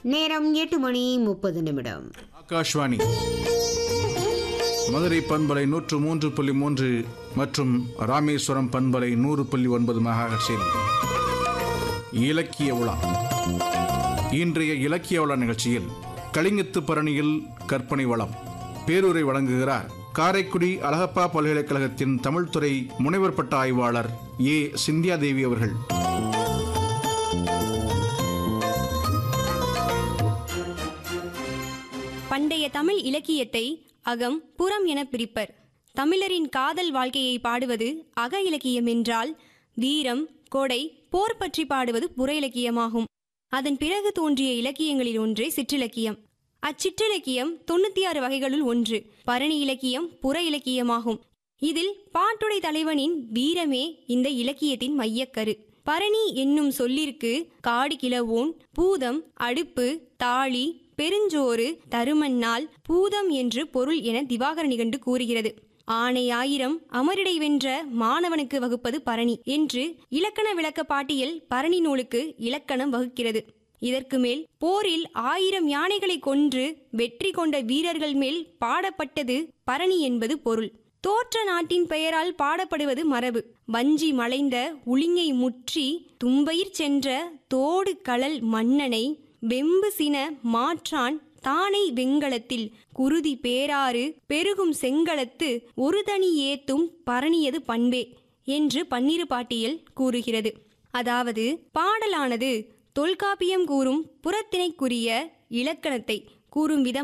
நேரம் எட்டு மணி முப்பது நிமிடம் ஆகாஷ்வாணி மதுரை பண்பலை நூற்று மூன்று புள்ளி மூன்று மற்றும் ராமேஸ்வரம் பண்பலை நூறு புள்ளி ஒன்பது மெகாஹெர்ட்ஸில் இலக்கிய உலா இன்றைய இலக்கிய உலா நிகழ்ச்சியில் கலிங்கத்து பரணியில் கற்பனை வளம் பேருரை வழங்குகிறார் காரைக்குடி அழகப்பா பல்கலைக்கழகத்தின் தமிழ்துறை முனைவர் பட்ட ஆய்வாளர் ஏ சிந்தியா தேவி அவர்கள் பண்டைய தமிழ் இலக்கியத்தை அகம் புறம் என பிரிப்பர் தமிழரின் காதல் வாழ்க்கையை பாடுவது அக இலக்கியம் என்றால் வீரம் கொடை போர் பற்றி பாடுவது புற இலக்கியமாகும் அதன் பிறகு தோன்றிய இலக்கியங்களில் ஒன்றே சிற்றிலக்கியம் அச்சிற்றிலக்கியம் தொண்ணூத்தி ஆறு வகைகளுள் ஒன்று பரணி இலக்கியம் புற இலக்கியமாகும் இதில் பாட்டுடை தலைவனின் வீரமே இந்த இலக்கியத்தின் மையக்கரு பரணி என்னும் சொல்லிற்கு காடு கிளவோன் பூதம் அடுப்பு தாளி பெருஞ்சோறு தருமண்ணால் பூதம் என்று பொருள் என திவாகர நிகண்டு கூறுகிறது ஆணை ஆயிரம் அமரிடை வென்ற மாணவனுக்கு வகுப்பது பரணி என்று இலக்கண விளக்க பாட்டியல் பரணி நூலுக்கு இலக்கணம் வகுக்கிறது இதற்கு மேல் போரில் ஆயிரம் யானைகளை கொன்று வெற்றி கொண்ட வீரர்கள் மேல் பாடப்பட்டது பரணி என்பது பொருள் தோற்ற நாட்டின் பெயரால் பாடப்படுவது மரபு வஞ்சி மலைந்த உளிங்கை முற்றி தும்பயிர் சென்ற தோடு கழல் மன்னனை வெம்பு சின மாற்றான் தானை வெங்கலத்தில் குருதி பேராறு பெருகும் செங்கலத்து ஒரு தனி ஏத்தும் பரணியது பண்பே என்று பன்னிரு பாட்டியல் கூறுகிறது அதாவது பாடலானது தொல்காப்பியம் கூறும் புறத்திணைக்குரிய இலக்கணத்தை கூறும் விதம்